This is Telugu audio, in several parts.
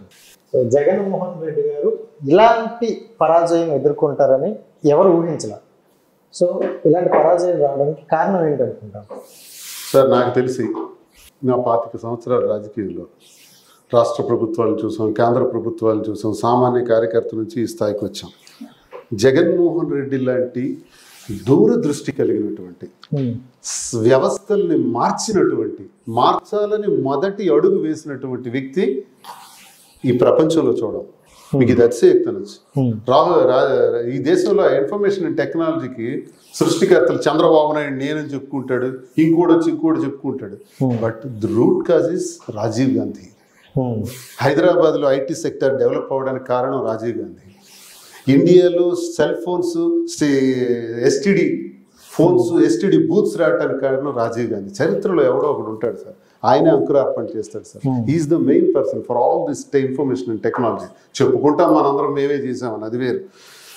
సో జగన్మోహన్ రెడ్డి గారు ఇలాంటి పరాజయం ఎదుర్కొంటారని ఎవరు ఊహించలే సో ఇలాంటి పరాజయం రావడానికి కారణం ఏంటనుకుంటారు సార్ నాకు తెలిసి నా పాతిక సంవత్సరాల రాజకీయంలో రాష్ట్ర ప్రభుత్వాలను చూసాం కేంద్ర ప్రభుత్వాలను చూసాం సామాన్య కార్యకర్త నుంచి ఈ స్థాయికి వచ్చాం జగన్మోహన్ రెడ్డి లాంటి దూరదృష్టి కలిగినటువంటి స్- వ్యవస్థల్ని మార్చినటువంటి మార్చాలని మొదటి అడుగు వేసినటువంటి వ్యక్తి ఈ ప్రపంచంలో చూడం మీకు ఇది అతిశయక్తనొచ్చు రాహు రా- ఈ దేశంలో ఇన్ఫర్మేషన్ అండ్ టెక్నాలజీకి సృష్టికర్తలు చంద్రబాబు నాయుడు నేనని చెప్పుకుంటాడు ఇంకోటి వచ్చి ఇంకోటి చెప్పుకుంటాడు but the root cause is Rajiv Gandhi హైదరాబాద్లో ఐటీ సెక్టర్ డెవలప్ అవ్వడానికి కారణం రాజీవ్ గాంధీ ఇండియాలో cell phones STD phones STD booths రావడానికి కారణం రాజీవ్ గాంధీ చరిత్రలో ఎవడో ఒకడు ఉంటాడు సార్ ఆయనే అంకురార్పణ చేస్తాడు sir is the main person for all this information and technology చెప్పుకుంటాం మనందరం మేమే చేసామని అది వేరు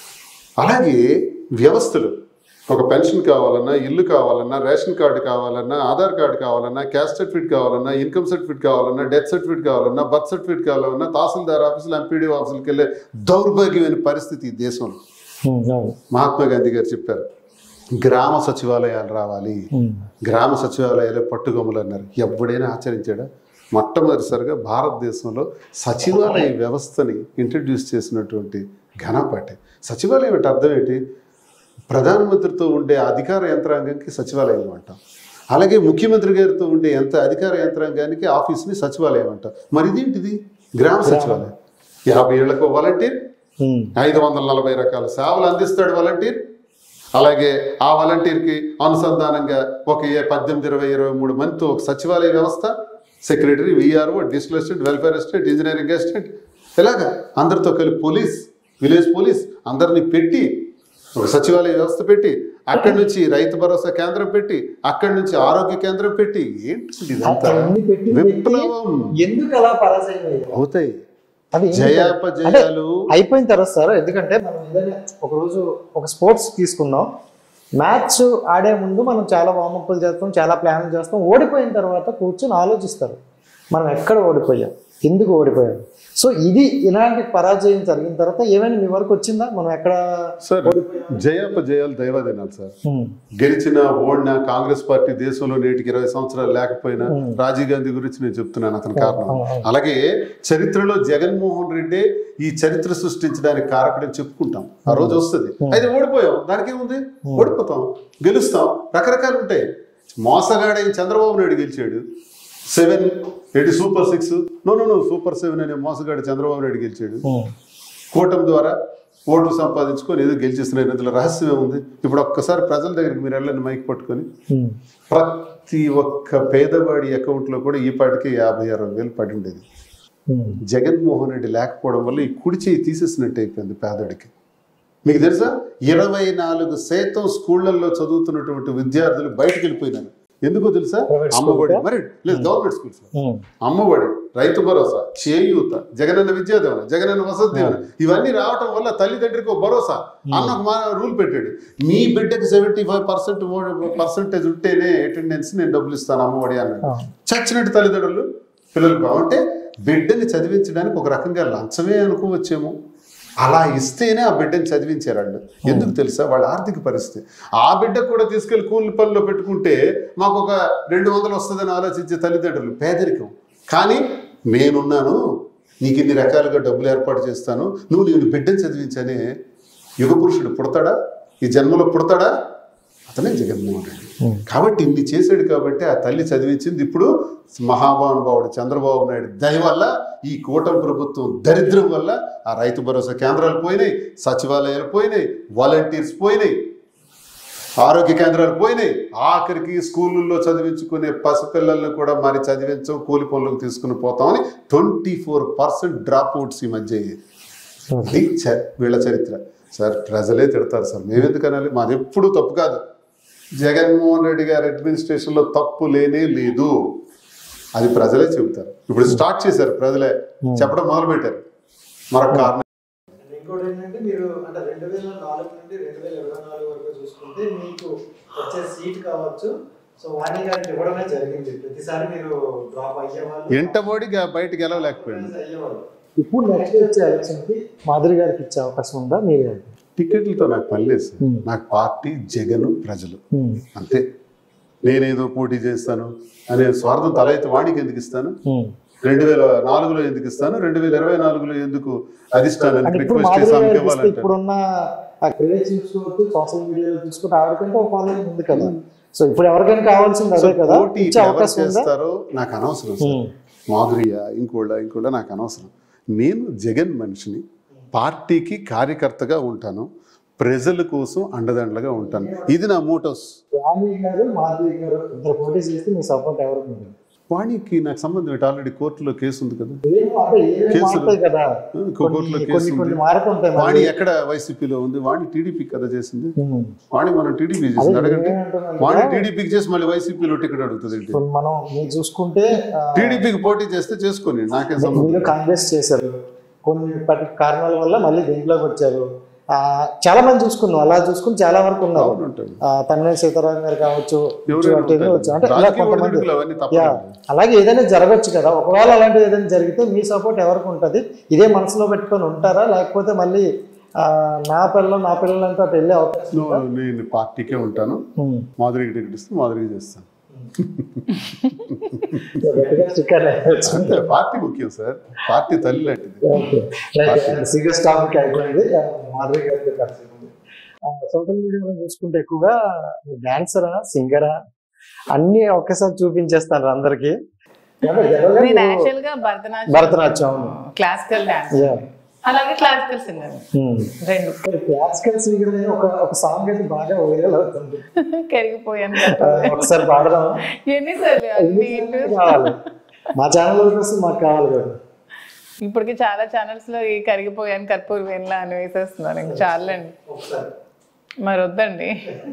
అలాగే వ్యవస్థలు ఒక పెన్షన్ కావాలన్నా ఇల్లు కావాలన్నా రేషన్ కార్డు కావాలన్నా ఆధార్ కార్డు కావాలన్నా క్యాస్ట్ సర్టిఫికేట్ కావాలన్నా ఇన్కమ్ సర్టిఫికేట్ కావాలన్నా డెత్ సర్టిఫికేట్ కావాలన్నా బర్త్ సర్టిఫికేట్ కావాలన్నా తహసీల్దార్ ఆఫీసులు ఎంపీడీ ఆఫీసులకు వెళ్ళే దౌర్భాగ్యమైన పరిస్థితి ఈ దేశంలో మహాత్మా గాంధీ గారు చెప్పారు గ్రామ సచివాలయాలు రావాలి గ్రామ సచివాలయాలు పట్టుగొమ్మలు అన్నారు ఎవడైనా ఆచరించాడా మొట్టమొదటిసారిగా భారతదేశంలో సచివాలయ వ్యవస్థని ఇంట్రడ్యూస్ చేసినటువంటి ఘనపాటి సచివాలయం అంటే అర్థం ఏంటి ప్రధానమంత్రితో ఉండే అధికార యంత్రాంగంకి సచివాలయం అంటాం అలాగే ముఖ్యమంత్రి గారితో ఉండే ఎంత అధికార యంత్రాంగానికి ఆఫీస్ని సచివాలయం అంటాం మరి ఇదేంటిది గ్రామ సచివాలయం యాభై ఏళ్లకు వాలంటీర్ ఐదు వందల నలభై రకాల సేవలు అందిస్తాడు వాలంటీర్ అలాగే ఆ వాలంటీర్కి అనుసంధానంగా ఒక ఏ పద్దెనిమిది ఇరవై ఇరవై మూడు మందితో ఒక సచివాలయ వ్యవస్థ secretary VRO digital assistant welfare assistant engineering assistant ఇలాగా అందరితో కలిపి పోలీస్ విలేజ్ పోలీస్ అందరినీ పెట్టి ఒక సచివాలయ వ్యవస్థ పెట్టి అక్కడి నుంచి రైతు భరోసా కేంద్రం పెట్టి అక్కడి నుంచి ఆరోగ్య కేంద్రం పెట్టి ఏంటి ఇదంతా అన్ని పెట్టి విప్లవం ఎందుకు అలా పరాజయం అయ్యారు? అవుతాయి అది ఎందుకు? జయాపజయాలు అయిపోయిన తర్వాత సార్ ఎందుకంటే మనం ఏదైనా ఒక రోజు ఒక స్పోర్ట్స్ తీసుకుందాం మ్యాచ్ ఆడే ముందు మనం చాలా వామప్పులు చేస్తాం చాలా ప్లాన్లు చేస్తాం ఓడిపోయిన తర్వాత కూర్చొని ఆలోచిస్తారు మనం ఎక్కడ ఓడిపోయాం ఎందుకు ఓడిపోయాం సో ఇది ఇలాంటి పరాజయం జరిగిన తర్వాత ఏమైనా మీ వరకు వచ్చిందా మనం ఎక్కడ సార్ జయాపజయాలు దైవాదినాలు సార్ గెలిచిన ఓడిన కాంగ్రెస్ పార్టీ దేశంలో నేటికి ఇరవై సంవత్సరాలు లేకపోయినా రాజీవ్ గాంధీ గురించి నేను చెప్తున్నాను అతని కారణం అలాగే చరిత్రలో జగన్మోహన్ రెడ్డి ఈ చరిత్ర సృష్టించడానికి కారకుడని చెప్పుకుంటాం ఆ రోజు వస్తుంది అయితే ఓడిపోయాం దానికి ఏముంది ఓడిపోతాం గెలుస్తాం రకరకాలు ఉంటాయి మోసగాడైన చంద్రబాబు నాయుడు గెలిచాడు సెవెన్ ఏంటి super six no no no super seven అనే మోసగాడు చంద్రబాబు నాయుడు గెలిచాడు కూటమి ద్వారా ఓట్లు సంపాదించుకొని ఏదో గెలిచేస్తున్నారు ఇందులో రహస్యం ఏముంది ఇప్పుడు ఒక్కసారి ప్రజల దగ్గరికి మీరు వెళ్ళండి మైక్ పట్టుకొని ప్రతి ఒక్క పేదవాడి అకౌంట్లో కూడా ఈ పాటికి యాభై అరవై వేలు పడి ఉండేది జగన్మోహన్ రెడ్డి లేకపోవడం వల్ల ఈ కుడి చేయి తీసేసినట్టు అయిపోయింది పేదడికి మీకు తెలుసా ఇరవై నాలుగు శాతం స్కూళ్ళల్లో చదువుతున్నటువంటి విద్యార్థులు బయటకు వెళ్ళిపోయినారు ఎందుకో తెలుసా Private school అమ్మఒడి కా? మరి లేదు గవర్నమెంట్ స్కూల్స్ అమ్మఒడి రైతు భరోసా చేయూత జగనన్న విద్యా దీవెన జగనన్న వసతి దీవెన ఇవన్నీ రావటం వల్ల తల్లిదండ్రికి ఒక భరోసా అన్న ఒక మా రూల్ పెట్టాడు మీ బిడ్డకి సెవెంటీ ఫైవ్ పర్సెంట్ పర్సెంటేజ్ ఉంటేనే అటెండెన్స్ నేను డబ్బులు ఇస్తాను అమ్మఒడి అన్నాడు చచ్చినట్టు తల్లిదండ్రులు పిల్లలు కావంటే బిడ్డని చదివించడానికి ఒక రకంగా లంచమే అనుకోవచ్చేమో అలా ఇస్తేనే ఆ బిడ్డని చదివించారు వాళ్ళు ఎందుకు తెలుసా వాళ్ళ ఆర్థిక పరిస్థితి ఆ బిడ్డ కూడా తీసుకెళ్లి కూలి పనిలో పెట్టుకుంటే మాకు ఒక రెండు వందలు వస్తుందని ఆలోచించే తల్లిదండ్రులు పేదరికం కానీ నేనున్నాను నీకు ఇన్ని రకాలుగా డబ్బులు ఏర్పాటు చేస్తాను నువ్వు నేను బిడ్డని చదివించనే యుగ పురుషుడు పుడతాడా ఈ జన్మలో పుడతాడా అతనే జగన్మోహన్ రెడ్డి కాబట్టి ఇన్ని చేశాడు కాబట్టి ఆ తల్లి చదివించింది ఇప్పుడు మహానుభావుడు చంద్రబాబు నాయుడు దయ వల్ల ఈ కూటమి ప్రభుత్వం దరిద్రం వల్ల ఆ రైతు భరోసా కేంద్రాలు పోయినాయి సచివాలయాలు పోయినాయి వాలంటీర్స్ పోయినాయి ఆరోగ్య కేంద్రాలు పోయినాయి ఆఖరికి స్కూళ్ళల్లో చదివించుకునే పసిపిల్లల్ని కూడా మరి చదివించం కూలి పనులకు తీసుకుని పోతామని twenty four percent drop outs ఈ మధ్య అయ్యాయి. ఇది చ- వీళ్ళ చరిత్ర సార్ ప్రజలే తిడతారు సార్ మేమెందుకు అనాలి మాది ఎప్పుడు తప్పు కాదు జగన్మోహన్ రెడ్డి గారి అడ్మినిస్ట్రేషన్లో తప్పు లేనే లేదు అది ప్రజలే చెబుతారు ఇప్పుడు స్టార్ట్ చేశారు ప్రజలే చెప్పడం మొదలు పెట్టారు మరొక కారణం ఇంకోటి ఏంటంటే మీరు అంటే రెండు వేల నాలుగు నుండి రెండు వేల ఇరవై నాలుగు వరకు చూసుకుంటే మీకు వచ్చే సీట్ కావచ్చు సో వాణి గారికి ఇవ్వడమే జరిగింది ప్రతిసారి మీరు డ్రాప్ అయ్యేవాళ్ళు ఎంటబోడిగా బయటకు వెళ్ళలేకపోయింది అయ్యేవాళ్ళు ఇప్పుడు నెక్స్ట్ వచ్చే ఎలక్షన్కి మాధురి గారికి ఇచ్చే అవకాశం ఉందా మీరే టికెట్లతో నాకు పని లేదు సార్ Hmm. నాకు పార్టీ జగన్ ప్రజలు అంతే నేనేదో పోటీ చేస్తాను అనే స్వార్థం తల అయితే వాడికి ఎందుకు ఇస్తాను రెండు వేల నాలుగులో ఎందుకు ఇస్తాను రెండు వేల ఇరవై నాలుగులో ఎందుకు అధిష్టానానికి అంటే ఇప్పుడు రిక్వెస్ట్ చేసి మాధురి ఆమెకి గారికి ఇస్తే ఇవ్వాలంటే ఇప్పుడున్న ఆ క్రేజ్ చూసుకోవచ్చు సోషల్ మీడియాలో చూసుకుంటే ఆవిడకంటే ఒక ఫాలోయింగ్ ఉంది కదా సో ఇప్పుడు ఎవరికైనా కావాల్సింది అదే కదా పోటీ ఇచ్చే ఎవరు అవకాశం ఉందా చేస్తారో నాకు అనవసరం సార్ ఉమ్. మాధుర్య ఇంకోళ్ళ ఇంకోళ్ళ నాకు అనవసరం నేను జగన్ మనిషిని పార్టీకి కార్యకర్తగా ఉంటాను ప్రజల కోసం అండదండలుగా ఉంటాను ఇది నా మోటోస్ రామి గారు మాధవి గారు ఇద్దరు పోటీ చేస్తే మీ సపోర్ట్ ఎవరికి ఉంది వాణికి నాకు సంబంధం ఏంటి ఆల్రెడీ కోర్టులో కేసు ఉంది కదా ఏమో అంటే ఏమేమి కేసులు. మారుతాయి కదా కోర్టులో కొన్ని కేసు కొన్ని ఉంది కొన్ని మారుతుంటాయి మరి. వాణి ఎక్కడ వైసీపీలో ఉంది వాణి టీడీపీ కదా చేసింది ఉమ్. వాణి మనం టీడీపీ చేసింది అడగండి నేనేమంటున్నాను వాణి కదా, టీడీపీకి చేసి మళ్ళీ వైసీపీలో టికెట్ అడుగుతుంది ఏంటి ఇప్పుడు మనం మీరు చూసుకుంటే ఆ, టీడీపీకి పోటీ చేస్తే చేసుకొని నాకేం సంబంధం మీరు కాంగ్రెస్ చేశారు కొన్ని పటి- కారణాల వల్ల మళ్ళీ దీంట్లోకి వచ్చారు ఆ, చాలా మంది చూసుకున్నాం అలా చూసుకుని చాలా వరకు ఉన్నారు ఉంటాయి ఆ, తన్మయ సీతారాం గారు కావచ్చు ఎవరైనా అటు ఇటు ఉంటారు. వచ్చారు. అంటే ఇలా రాజకీయ కొంతమంది ఒడిదుడుకులు అవన్నీ యా తప్పదు అలాగే ఏదైనా జరగచ్చు కదా ఒకవేళ అలాంటిది ఏదైనా జరిగితే మీ సపోర్ట్ ఎవరికి ఉంటుంది ఇదే మనసులో పెట్టుకొని ఉంటారా లేకపోతే మళ్ళీ ఆ, నా పిల్లలు నా పిల్లలంతా అటు వెళ్ళే అవకాశం నువ్వు నేను పార్టీకే ఉంటాను ఉమ్. మాధురికి టికెట్ ఇస్తే మాధురికి చేస్తాను గట్టిగా sticker వేయొచ్చు. అంతే పార్టీ ముఖ్యం సార్ పార్టీ తల్లి లాంటిది ఓకే సీరియస్ టాపిక్ అయిపోయింది మాధవి గారికి పరిచయం ఉంది. ఆ, సోషల్ మీడియాలో చూసుకుంటే ఎక్కువగా డాన్సరా సింగరా అన్ని ఒకేసారి చూపించేస్తాను అందరికి నేను యాక్చువల్ గా భరతనాట్యం భరతనాట్యం అవును. Classical dance Yeah. అలాగే క్లాసికల్ సింగర్ Hmm. రెండు క్లాసికల్ సింగర్ అనే ఒక ఒక సాంగ్ అయితే బాగా వైరల్ అవుతుంది కరిగిపోయాను ఆ, ఒకసారి పాడదాం ఎన్నిసార్లు అన్ని కావాలి మా ఛానల్ కోసం మాకు కావాలి కదా ఇప్పటికి చాలా ఛానల్స్ లో ఈ కరిగిపోయాను కర్పూర్ వేన్లా అని వేసేస్తున్నారు ఇంక చాలండి మరి వద్దండి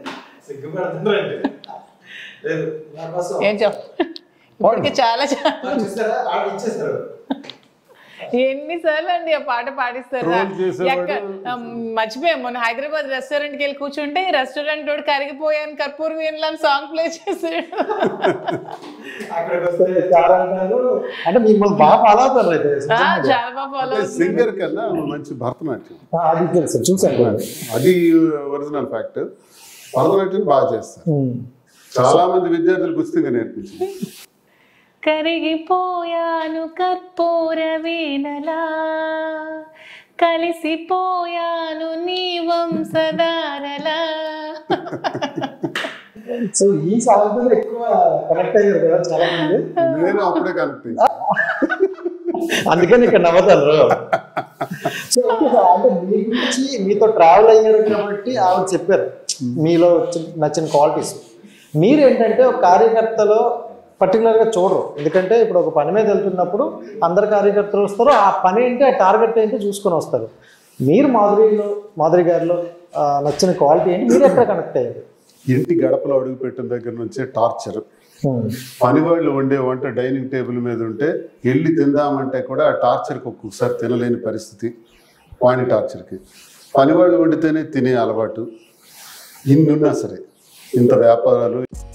ఏం చెప్ ఇప్పటికి చాలా ఛానల్ ఎన్నిసార్లు అండి ఆ పాట పాడిస్తారు Troll చేసేవాడు. ఎక్కడ ఆ, మర్చిపోయాం మొన్న హైదరాబాద్ రెస్టారెంట్ కి వెళ్ళి కూర్చుంటే రెస్టారెంట్ వాడు కరిగిపోయాను కర్పూర్ వేన్లా అని సాంగ్ ప్లే చేసాడు అక్కడికి వస్తే చాలా అంటారు అంటే మిమ్మల్ని బాగా ఫాలో అవుతారు అయితే ఆ, చాలా బాగా ఫాలో సింగర్ కన్నా మంచి భరతనాట్యం ఆ, అది తెలుసు చూసాను కూడా. అది ఒరిజినల్ ఫ్యాక్ట్ భరతనాట్యం బాగా చేస్తారు ఉమ్. చాలా మంది విద్యార్థులు కుస్తీగా నేర్పించింది కరిగిపోయాను కర్పూర వీణలా కలిసిపోయాను నీ వంశధారలా సో ఈ సాంగ్ మీద ఎక్కువ కనెక్ట్ అయ్యారు కదా చాలా మంది నేను అప్పుడే కనెక్ట్ అయ్యాను అందుకని ఇక్కడ నవ్వుతారు సో ఓకే సార్ అంటే మీ గురించి మీతో ట్రావెల్ అయ్యారు కాబట్టి ఆవిడ చెప్పారు మీలో వచ్చి- నచ్చిన క్వాలిటీస్ మీరు ఏంటంటే ఒక కార్యకర్తలో పర్టికులర్గా చూడరు ఎందుకంటే ఇప్పుడు ఒక పని మీద వెళ్తున్నప్పుడు అందరు కార్యకర్తలు వస్తారు ఆ పని ఏంటి ఆ టార్గెట్ ఏంటి చూసుకొని వస్తారు మీరు మాధురిలో మాధురి గారిలో ఆ, నచ్చిన క్వాలిటీ ఏంటి మీరు ఎక్కడ కనెక్ట్ అయ్యారు ఇంటి గడపలో అడుగు పెట్టిన దగ్గర నుంచే టార్చర్ ఉమ్. పని వాళ్ళు వండే వంట డైనింగ్ టేబుల్ మీద ఉంటే వెళ్ళి తిందామంటే కూడా ఆ టార్చర్కి ఒక్కొక్కసారి తినలేని పరిస్థితి వాణి టార్చర్కి పని వాళ్ళు వండితేనే తినే అలవాటు ఇన్నున్నా సరే ఇంత వ్యాపారాలు